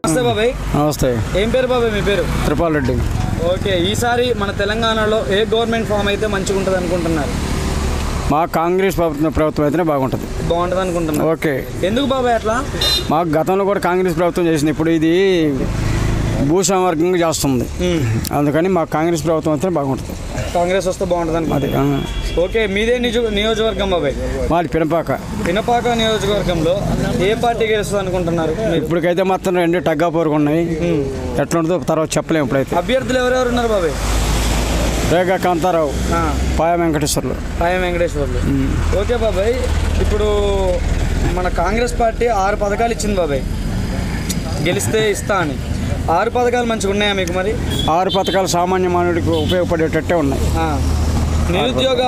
నమస్తే బాబాయ్ నమస్తే ఏం పేరు బాబాయ్ మీ పేరు త్రిపాల్ రెడ్డి ఓకే ఈసారి మన తెలంగాణలో ఏ గవర్నమెంట్ ఫామ్ అయితే మంచిగా ఉంటుంది అనుకుంటున్నారు మా కాంగ్రెస్ ప్రభుత్వం ప్రభుత్వం అయితేనే బాగుంటుంది బాగుంటుంది అనుకుంటున్నారు ఓకే ఎందుకు బాబాయ్ అట్లా మాకు గతంలో కూడా కాంగ్రెస్ ప్రభుత్వం చేసింది ఇప్పుడు ఇది భూసంవర్గంగా చేస్తుంది అందుకని మా కాంగ్రెస్ ప్రభుత్వం అయితేనే బాగుంటుంది కాంగ్రెస్ వస్తే బాగుంటుంది అది అనుకుంటున్నారు ఆ, ఓకే మీదే నిజ నియోజకవర్గం బాబాయ్ మాది పినపాక పినపాక నియోజకవర్గంలో ఏ పార్టీ గెలుస్తుంది అనుకుంటున్నారు మీరు? ఇప్పటికైతే మొత్తం రెండు టగ్గా పోరుకున్నాయి ఎట్లా ఉంటుందో తర్వాత చెప్పలేము ఇప్పుడైతే అభ్యర్థులు ఎవరెవరు ఉన్నారు బాబాయ్ రేగా కాంతారావు ఆ, పాయ వెంకటేశ్వర్లు పాయం వెంకటేశ్వర్లు ఓకే బాబాయ్ ఇప్పుడు మన కాంగ్రెస్ పార్టీ ఆరు పథకాలు ఇచ్చింది బాబాయ్ గెలిస్తే ఇస్తా అని ఆరు పథకాలు మంచిగా ఉన్నాయా మీకు మరి ఆరు పథకాలు సామాన్య మానవుడికి ఉపయోగపడేటట్టే ఉన్నాయి ఆ. నిరుద్యోగ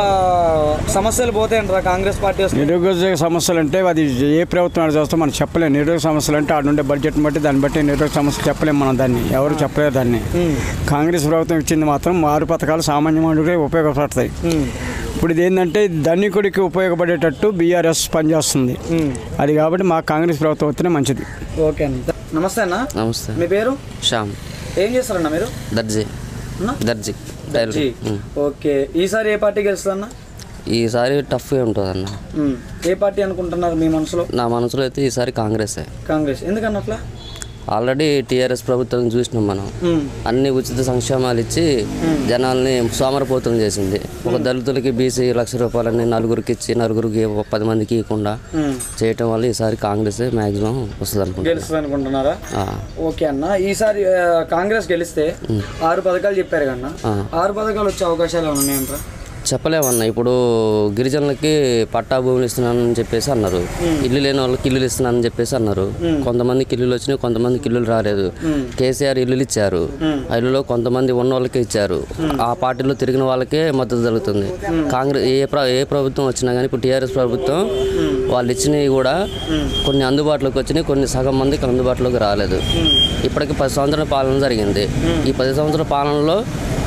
సమస్యలు పోతాయంటారా కాంగ్రెస్ పార్టీ వస్తే నిరుద్యోగ సమస్యలు అంటే అది ఏ ప్రభుత్వం ఆడ చేస్తే మనం చెప్పలేము నిరుద్యోగ సమస్యలు అంటే ఆడ ఉండే బడ్జెట్ని బట్టి దాన్ని బట్టి నిరుద్యోగ సమస్యలు చెప్పలేము మనం దాన్ని ఎవరు చెప్పలేరు దాన్ని కాంగ్రెస్ ప్రభుత్వం ఇచ్చింది మాత్రం ఆరు పథకాలు సామాన్య మానవుడికి ఉపయోగపడతాయి ఉమ్. ఇప్పుడు ఇది ఏంటంటే ధనికుడికి ఉపయోగపడేటట్టు బీఆర్ఎస్ పనిచేస్తుంది ఉమ్. అది కాబట్టి మా కాంగ్రెస్ ప్రభుత్వం వస్తేనే మంచిది ఓకే అన్న నమస్తే అన్న నమస్తే మీ పేరు శ్యామ్ ఏం చేస్తారన్న మీరు దర్జీ అన్న? దర్జీ దర్జీ ఉమ్. ఓకే ఈసారి ఏ పార్టీ గెలుస్తుందన్న ఈసారి టఫ్గా ఉంటుంది అన్న ఉమ్. ఏ పార్టీ అనుకుంటున్నారు మీ మనసులో నా మనసులో అయితే ఈసారి కాంగ్రెసే కాంగ్రెస్ ఎందుకన్న అట్లా ఆల్రెడీ టీఆర్ఎస్ ప్రభుత్వం చూసినాం మనం ఉమ్. అన్ని ఉచిత సంక్షేమాలు ఇచ్చి జనాల్ని సోమరపోతం చేసింది ఒక దళితులకి బీసీ లక్ష రూపాయలని నలుగురికి ఇచ్చి నలుగురికి ఒక పది మందికి ఇవ్వకుండా ఉమ్. చేయటం వల్ల ఈసారి కాంగ్రెసే మ్యాక్సిమం వస్తుంది అనుకుంటున్నాను గెలుస్తుంది అనుకుంటున్నారా ఆ, ఓకే అన్న ఈసారి ఆ, కాంగ్రెస్ గెలిస్తే ఆరు పథకాలు చెప్పారు కన్నా ఆరు పథకాలు వచ్చే అవకాశాలు ఏమైనా ఉన్నాయంటారా చెప్పలేమన్నా ఇప్పుడు గిరిజనులకి పట్టా భూములు ఇస్తున్నానని చెప్పేసి అన్నారు ఇల్లు లేని వాళ్ళకి ఇల్లులు ఇస్తున్నానని చెప్పేసి అన్నారు కొంతమందికి ఇల్లులు వచ్చినాయి కొంతమందికి ఇల్లులు రాలేదు కేసీఆర్ ఇల్లులు ఇచ్చారు ఆ ఇల్లులో కొంతమంది ఉన్న వాళ్ళకే ఇచ్చారు ఆ పార్టీలో తిరిగిన వాళ్ళకే మద్దతు జరుగుతుంది కాంగ్రెస్ ఏ ప్ర ఏ ప్రభుత్వం వచ్చినా కానీ ఇప్పుడు టీఆర్ఎస్ ప్రభుత్వం వాళ్ళు ఇచ్చినవి కూడా కొన్ని అందుబాటులోకి వచ్చినాయి కొన్ని సగం మందికి అందుబాటులోకి రాలేదు ఇప్పటికి పది సంవత్సరాల పాలన జరిగింది ఈ పది సంవత్సరాల పాలనలో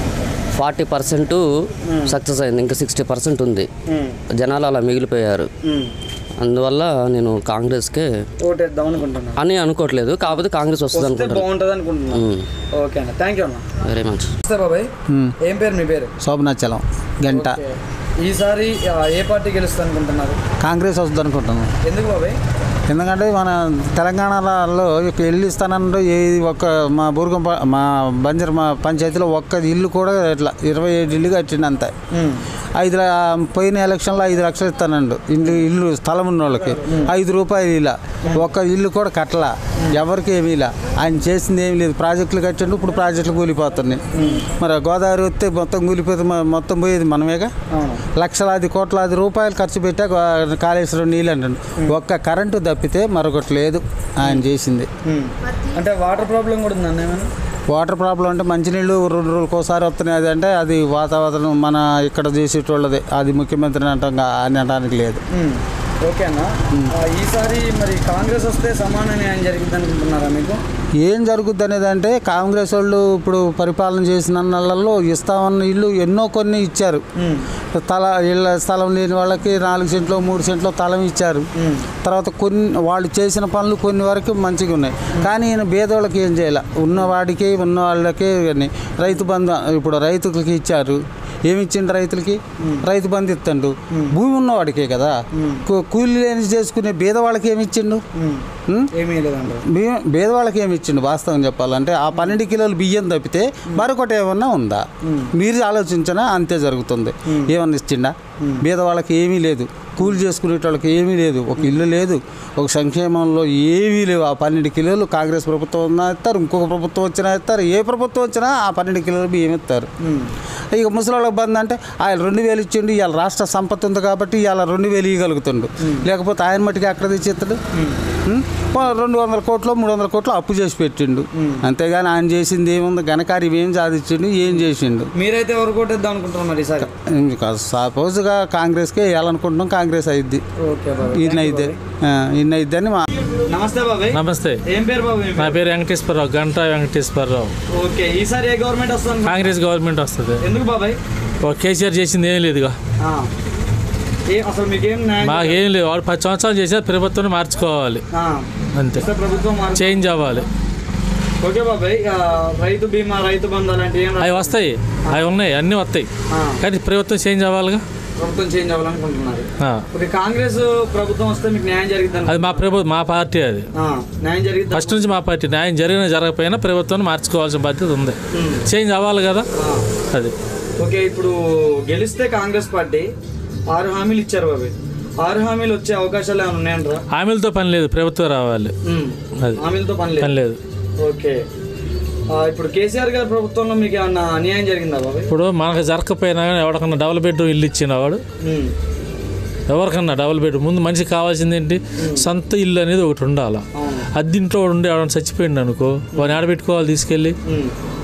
ఫార్టీ పర్సెంట్ సక్సెస్ అయింది ఇంకా సిక్స్టీ పర్సెంట్ ఉంది జనాలు అలా మిగిలిపోయారు అందువల్ల నేను కాంగ్రెస్కే ఓటేద్దాం అనుకుంటున్నాను అని అనుకోవట్లేదు కాకపోతే కాంగ్రెస్ వస్తుంది వస్తే అనుకుంటాను బాగుంటుంది అనుకుంటున్నాను ఓకే అన్న థ్యాంక్ యూ అన్న వెరీ మచ్ నమస్తే బాబాయ్ ఏం పేరు మీ పేరు శోభనాచలం గంట ఓకే. ఈసారి ఆ, ఏ పార్టీ గెలుస్తుంది అనుకుంటున్నారు కాంగ్రెస్ వస్తుంది అనుకుంటున్నాను ఎందుకు బాబాయ్ ఎందుకంటే మన తెలంగాణలో ఇక ఇల్లు ఇస్తానంటే ఏ ఒక్క మా బూర్గం ప- మా బంజర్ మా పంచాయతీలో ఒక్క ఇల్లు కూడా ఇట్లా ఇరవై ఏడు ఇల్లు కట్టిండు అంతే ఐదు ల- పోయిన ఎలక్షన్లో ఐదు లక్షలు ఇస్తానండు ఇల్లు ఇల్లు స్థలం ఉన్న వాళ్ళకి ఐదు రూపాయలు ఇలా ఒక్క ఇల్లు కూడా కట్టలా ఎవరికి ఏమీ ఇలా ఆయన చేసింది ఏమీ లేదు ప్రాజెక్టులు కట్టిండు ఇప్పుడు ప్రాజెక్టులు కూలిపోతున్నాయి మరి గోదావరి వస్తే మొత్తం కూలిపోతే మ- మొత్తం పోయేది మనమేగా అవును లక్షలాది కోట్లాది రూపాయలు ఖర్చు పెట్టా గో- కాళేశ్వరం నీళ్ళు అంటాడు ఒక్క కరెంటు తప్పితే మరొకటి లేదు ఆయన చేసింది ఉమ్. అంటే వాటర్ ప్రాబ్లం కూడా ఉందన్న ఏమైనా వాటర్ ప్రాబ్లం అంటే మంచినీళ్ళు రెండు రోజులకు ఒకసారి వస్తున్నాయి అది అంటే అది వాతావరణం మన ఇక్కడ చేసేటోళ్ళది అది ముఖ్యమంత్రి అంటాం కా- అని అనడానికి లేదు ఉమ్. ఓకే అన్న ఆ, ఈసారి మరి కాంగ్రెస్ వస్తే సమాన న్యాయం జరిగింది అనుకుంటున్నారా మీకు ఏం జరుగుద్ది అనేది అంటే కాంగ్రెస్ వాళ్ళు ఇప్పుడు పరిపాలన చేసిన నెలల్లో ఇస్తామన్న ఇల్లు ఎన్నో కొన్ని ఇచ్చారు తల ఇళ్ళ స్థలం లేని వాళ్ళకి నాలుగు సెంట్లు మూడు సెంట్లు తలం ఇచ్చారు తర్వాత కొన్ని వాళ్ళు చేసిన పనులు కొన్ని వరకు మంచిగా ఉన్నాయి కానీ ఈయన భేదవాళ్ళకి ఏం చేయాలి ఉన్నవాడికి ఉన్న వాళ్ళకి కానీ రైతు బంధు ఇప్పుడు రైతులకి ఇచ్చారు ఏమి ఇచ్చిండు రైతులకి రైతు బంధు ఇస్తాడు భూమి ఉన్నవాడికే కదా కూ- కూలి లేని చేసుకునే బీదవాళ్ళకి ఏమి ఇచ్చిండు ఉం? ఏమీ లేదండి బియ్యం పేదవాళ్ళకి ఏమి ఇచ్చిండు వాస్తవం చెప్పాలంటే ఆ పన్నెండు కిలోలు బియ్యం తప్పితే మరొకటి ఏమన్నా ఉందా మీరు ఆలోచించినా అంతే జరుగుతుంది ఏమన్నా ఇచ్చిండా పేదవాళ్ళకి ఏమీ లేదు కూలి చేసుకునేటోళ్ళకి ఏమీ లేదు ఒక ఇల్లు లేదు ఒక సంక్షేమంలో ఏమీ లేవు ఆ పన్నెండు కిలోలు కాంగ్రెస్ ప్రభుత్వం ఉన్నా ఇస్తారు ఇంకొక ప్రభుత్వం వచ్చినా ఇస్తారు ఏ ప్రభుత్వం వచ్చినా ఆ పన్నెండు కిలోలు బియ్యం ఇస్తారు ఇక ముసలాళ్ళకి బంద్ అంటే ఆయన రెండు వేలు ఇచ్చిండు ఇవాళ రాష్ట్ర సంపత్తి ఉంది కాబట్టి ఇవాళ రెండు వేలు ఇవ్వగలుగుతుండు లేకపోతే ఆయన మట్టికి ఎక్కడ తెచ్చిస్తాడు ఉం? ఓ రెండు వందల కోట్లు మూడు వందల కోట్లు అప్పు చేసి పెట్టిండు అంతేగాని ఆయన చేసింది ఏముంది ఘనకార్యం ఏం సాధించిండు ఏం చేసిండు మీరైతే ఎవరు కొట్టేద్దాం అనుకుంటున్నారు మరి ఈసారి సపోజ్గా కాంగ్రెస్కే వేయాలనుకుంటున్నాం కాంగ్రెస్ అయింది ఓకే బాబాయ్ ఈయన అయితే ఈయన అయిద్దని మా నమస్తే బాబాయ్ నమస్తే ఏం పేరు బాబాయ్ మీ నా పేరు? పేరు వెంకటేశ్వరరావు గంటా వెంకటేశ్వరరావు ఓకే ఈసారి ఏ గవర్నమెంట్ వస్తుంది కాంగ్రెస్ గవర్నమెంట్ వస్తుంది ఎందుకు బాబాయ్ ఓ కేసీఆర్ చేసింది ఏం లేదుగా ఆ. ఏ అసలు మీకేం న్యాయం మాకు ఏం లేదు వాడు పది సంవత్సరాలు చేసే ప్రభుత్వాన్ని మార్చుకోవాలి ఆ. అంతే వస్తే ప్రభుత్వం మారు- చేంజ్ అవ్వాలి ఓకే బాబాయ్ ఆ, రైతు బీమా రైతు బంధు అలాంటివి ఏం అవి వస్తాయి అవి ఉన్నాయి అన్నీ వస్తాయి ఆ, కానీ ప్రభుత్వం చేంజ్ అవ్వాలిగా ప్రభుత్వం చేంజ్ అవ్వాలనుకుంటున్నారు ఆ. ఓకే కాంగ్రెస్ ప్రభుత్వం వస్తే మీకు న్యాయం జరిగిద్ది అది మా ప్రభుత్వం మా పార్టీ అది న్యాయం జరిగిద్ది ఫస్ట్ నుంచి మా పార్టీ న్యాయం జరిగినా జరగకపోయినా ప్రభుత్వాన్ని మార్చుకోవాల్సిన బాధ్యత ఉంది చేంజ్ అవ్వాలి కదా అది ఓకే ఇప్పుడు గెలిస్తే కాంగ్రెస్ పార్టీ ఆరు హామీలు ఇచ్చారు బాబాయ్ ఆరు హామీలు వచ్చే అవకాశాలు ఏమైనా ఉన్నాయంటారా హామీలతో పని లేదు ప్రభుత్వం రావాలి ఉమ్. అది హామీలతో పని పని లేదు లేదు ఓకే ఆ, ఇప్పుడు కేసీఆర్ గారి ప్రభుత్వంలో మీకు ఏమన్నా అన్యాయం జరిగిందా బాబాయ్ ఇప్పుడు మనకు జరగకపోయినా కానీ ఎవరికన్నా డబుల్ బెడ్రూమ్ ఇల్లు ఇచ్చిన వాడు ఉమ్. ఎవరికన్నా డబుల్ బెడ్రూమ్ ముందు మనిషికి కావాల్సింది ఏంటి సొంత ఇల్లు అనేది ఒకటి ఉండాలి అవును అద్దెంట్లో ఉండి ఎవరైనా చచ్చిపోయింది అనుకో వాడిని ఆడబెట్టుకోవాలి తీసుకెళ్ళి ఉమ్.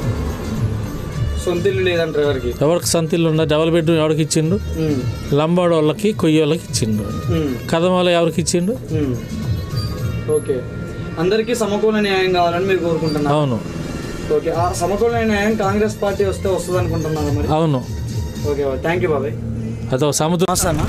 సొంత ఇల్లు లేదంటారు ఎవరికి ఎవరికి సొంత ఇల్లు ఉందా డబుల్ బెడ్రూమ్ ఎవరికి ఇచ్చిండు ఉమ్. లంబాడు వాళ్ళకి కొయ్య వాళ్ళకి ఇచ్చిండు ఉమ్. కథం వాళ్ళకి ఎవరికి ఇచ్చిండు ఉమ్. ఓకే అందరికీ సమకూల న్యాయం కావాలని మీరు కోరుకుంటున్నారు అవును ఓకే ఆ సమకూల న్యాయం కాంగ్రెస్ పార్టీ వస్తే వస్తుంది అనుకుంటున్నారా మరి అవును ఓకే థ్యాంక్ యూ బాబాయ్ అదొక సముద్రం నమస్తే అన్న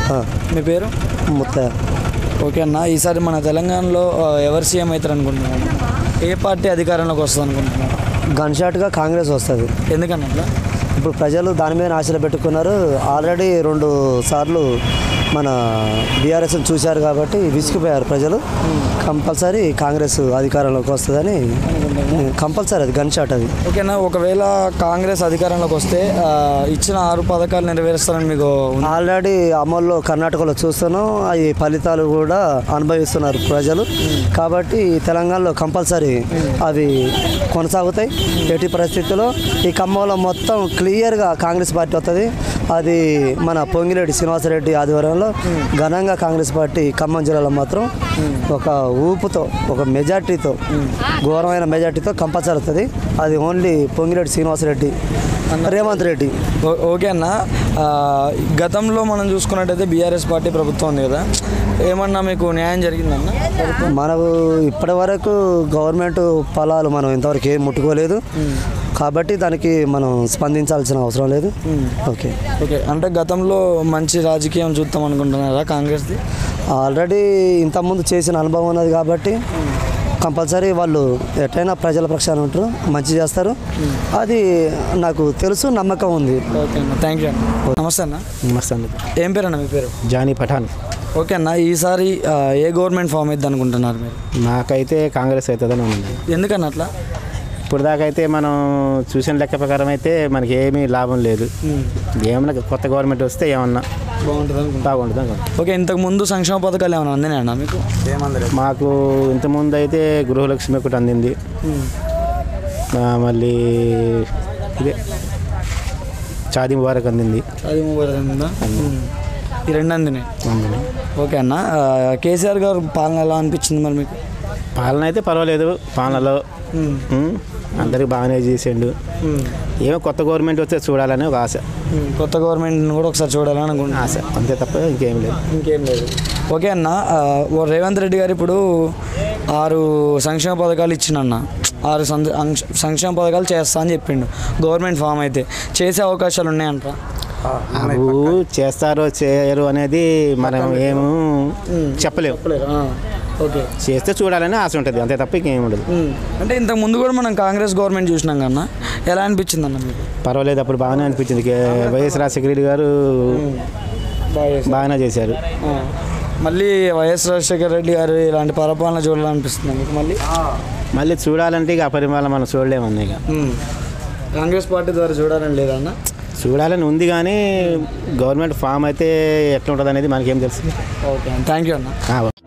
మీ పేరు ముత్తయ్య ఓకే అన్న ఈసారి మన తెలంగాణలో ఆ, ఎవరు సీఎం అవుతారు అనుకుంటున్నారు ఏ పార్టీ అధికారంలోకి వస్తుంది అనుకుంటున్నారు గన్ షాట్గా కాంగ్రెస్ వస్తుంది ఎందుకన్నా అట్లా ఇప్పుడు ప్రజలు దాని మీద ఆశలు పెట్టుకున్నారు ఆల్రెడీ రెండు సార్లు మన బీఆర్ఎస్ చూశారు కాబట్టి విసిగిపోయారు ప్రజలు కంపల్సరీ కాంగ్రెస్ అధికారంలోకి వస్తుందని కంపల్సరీ అది గన్ షాట్ అది ఓకేనా ఒకవేళ కాంగ్రెస్ అధికారంలోకి వస్తే ఆ, ఇచ్చిన ఆరు పథకాలు నెరవేరుస్తారని మీకు ఉందా? ఆల్రెడీ అమల్లో కర్ణాటకలో చూస్తున్నాం అవి ఫలితాలు కూడా అనుభవిస్తున్నారు ప్రజలు కాబట్టి తెలంగాణలో కంపల్సరీ అవి కొనసాగుతాయి ఎట్టి పరిస్థితుల్లో ఈ ఖమ్మంలో మొత్తం క్లియర్గా కాంగ్రెస్ పార్టీ వస్తుంది అది మన పొంగిరెడ్డి శ్రీనివాసరెడ్డి ఆధ్వర్యంలో ఘనంగా కాంగ్రెస్ పార్టీ ఖమ్మం జిల్లాలో మాత్రం ఒక ఊపుతో ఒక మెజార్టీతో ఘోరమైన మెజార్టీతో కంపల్సరీ వస్తుంది అది ఓన్లీ పొంగిరెడ్డి శ్రీనివాసరెడ్డి రేవంత్ రెడ్డి ఓ- ఓకే అన్న ఆ, గతంలో మనం చూసుకున్నట్టయితే బీఆర్ఎస్ పార్టీ ప్రభుత్వం ఉంది కదా ఏమన్నా మీకు న్యాయం జరిగిందన్న మనకు ఇప్పటి వరకు గవర్నమెంట్ ఫలాలు మనం ఇంతవరకు ఏం ముట్టుకోలేదు కాబట్టి దానికి మనం స్పందించాల్సిన అవసరం లేదు ఓకే ఓకే అంటే గతంలో మంచి రాజకీయం చూద్దాం అనుకుంటున్నారా కాంగ్రెస్ది ఆల్రెడీ ఇంతకుముందు చేసిన అనుభవం ఉన్నది కాబట్టి కంపల్సరీ వాళ్ళు ఎట్లయినా ప్రజల పక్షాన ఉంటారు మంచి చేస్తారు అది నాకు తెలుసు నమ్మకం ఉంది ఓకే అన్న థ్యాంక్ యూ అన్న నమస్తే అన్న నమస్తే అండి ఏం పేరు అన్న మీ పేరు జానీ పఠాన్ ఓకే అన్న ఈసారి ఆ, ఏ గవర్నమెంట్ ఫామ్ అవుతుంది అనుకుంటున్నారు మీరు నాకైతే కాంగ్రెస్ అవుతుందని ఉంది ఎందుకన్నా అట్లా ఇప్పుడు దాకా అయితే మనం చూసిన లెక్క ప్రకారం అయితే మనకి ఏమీ లాభం లేదు ఏమన్నా కొత్త గవర్నమెంట్ వస్తే ఏమన్నా బాగుంటుంది అనుకుంటా బాగుంటుంది అనుకుంటా. ఓకే ఇంతకు ముందు సంక్షేమ పథకాలు ఏమైనా అందినాయి అన్న మీకు ఏమందలేదు మాకు ఇంతకుముందు అయితే గృహలక్ష్మి ఒకటి అందింది ఆ, మళ్ళీ ఇదే చాది ముబారక్ అందింది అది మొబైల్ అందిందా ఈ రెండు అందినాయి అందింది ఓకే అన్న ఆ, కేసీఆర్ గారు పాలన ఎలా అనిపించింది మరి మీకు పాలన అయితే పర్వాలేదు పాలనలో ఉమ్, అందరికి బాగానే చేసిండు ఏమో కొత్త గవర్నమెంట్ వస్తే చూడాలని ఒక ఆశ కొత్త గవర్నమెంట్ని కూడా ఒకసారి చూడాలని అనుకుంటున్నా ఆశ అంతే తప్ప ఇంకేం లేదు ఇంకేం లేదు ఓకే అన్న ఆ, ఓ రేవంత్ రెడ్డి గారు ఇప్పుడు ఆరు సంక్షేమ పథకాలు ఇచ్చిండన్న ఆరు సంద- అంక్ష- సంక్షేమ పథకాలు చేస్తా అని చెప్పిండు గవర్నమెంట్ ఫామ్ అయితే చేసే అవకాశాలు ఉన్నాయంట అవు చేస్తారో చేయరు అనేది మనం ఏమో చెప్పలేము ఓకే చేస్తే చూడాలని ఆశ ఉంటుంది అంతే తప్ప ఇంకేం ఉండదు అంటే ఇంతకు ముందు కూడా మనం కాంగ్రెస్ గవర్నమెంట్ చూసినాం కన్నా ఎలా అనిపించింది అన్న మీకు పర్వాలేదు అప్పుడు బాగానే అనిపించింది కే- వైఎస్ రాజశేఖర రెడ్డి గారు బాగానే చేశారు ఆ. మళ్ళీ వైఎస్ రాజశేఖర రెడ్డి గారు ఇలాంటి పరిపాలన చూడాలనిపిస్తుంది మీకు మళ్ళీ మళ్ళీ చూడాలంటే ఇక ఆ పరిమాణం మనం చూడలేమన్నా ఇక ఉమ్. కాంగ్రెస్ పార్టీ ద్వారా చూడాలని లేదన్న చూడాలని ఉంది కానీ గవర్నమెంట్ ఫామ్ అయితే ఎట్లా ఉంటుంది అనేది మనకేం తెలుసు ఓకే థ్యాంక్ యూ అన్న ఆ,